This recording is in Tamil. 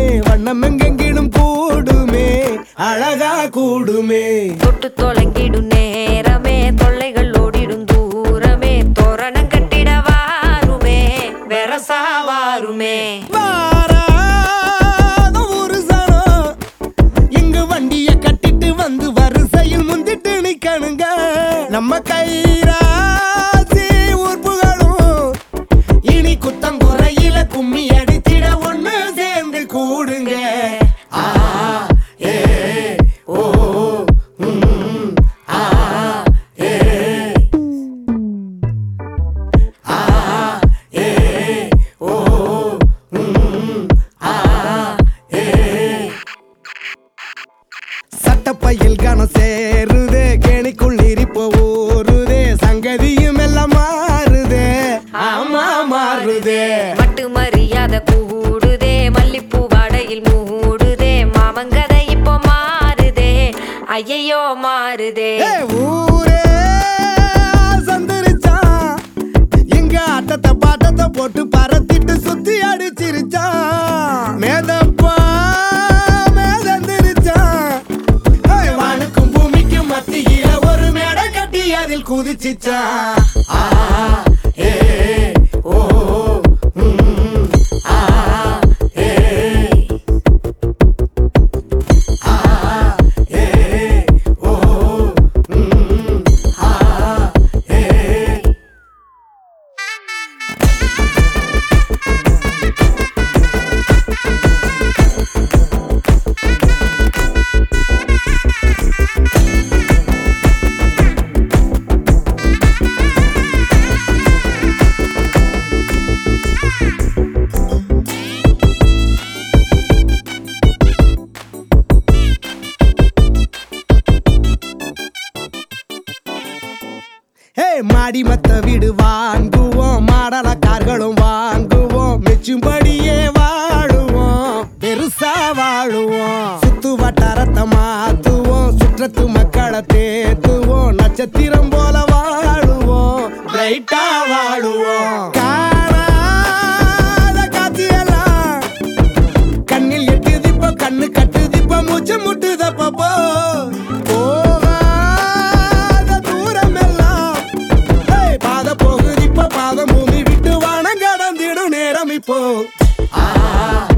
வண்ணம் எங்கெங்கிலும் கூடுமே அழகா கூடுமே தொட்டு தொலைங்கிடும் நேரமே தொல்லைகள் ஓடிடும் தூரமே தோரணம் கட்டிட வாருமே வெரசா வாருமே வாராத ஒரு சனம் இங்கு வண்டிய கட்டிட்டு வந்து வரிசையில் முந்திட்டு நிக்கணுங்க நம்ம கைராசி உறுப்புகளும் இனி குத்தங்குறையில கும்மி அடித்திட ஒண்ணு சேர்ந்து கூடுங்க ஆ, ஏ, ஓ, ம், ஆ, ஏ. ஆ, ஏ, ஓ, ம், ஆ, ஏ. சட்டப்பையில் கணம் சேருதே கேணிக்குள் நெறிப்ப ஊறுதே சங்கதியும் எல்லாம் மாறுதே ஆமா மாறுதே மட்டு மரியாதை கூடுதே மல்லிப்பூ வாடையில் மூடுதே மாமங்கதை இப்போ மாறுதே ஐயையோ மாறுதே ஏ, ஊரே சந்தரிச்சான் எங்க ஆட்டத்தை பாட்டத்தை போட்டு பரத்திட்டு சுத்தி அடிச்சிருச்சான் மேதப்பா மேதந்திருச்சான் ஏய், வானுக்கும் பூமிக்கும் மத்தியில ஒரு மேடை கட்டி அதில் குதிச்சிச்சான் ஆ, ஏ, ஓ, ம், ஆ, ஏ. ஆ, ஏ, ஓ, ம், ஆ, ஏ. ஹே மாடி மத்த வீடு வாங்குவோம் மாடல கார்களும் வாங்குவோம் மெச்சும்படியே வாழுவோம் பெருசா வாழுவோம் சுத்து வட்டாரத்தை மாத்துவோம் சுற்றத்து மக்களை தேத்துவோம் நட்சத்திரம் போல வாழுவோம் பிரைட்டா வாழுவோம் காணாத காட்சியெல்லாம் கண்ணில் எட்டுதிப்போ கண்ணு கட்டுதிப்போ மூச்சு முட்டுதப்போ போகாத தூரம் எல்லாம் ஏய், பாத போகுதிப்போ பாதம் பூமி விட்டு வானம் கடந்திடும் நேரம் இப்போ ஆ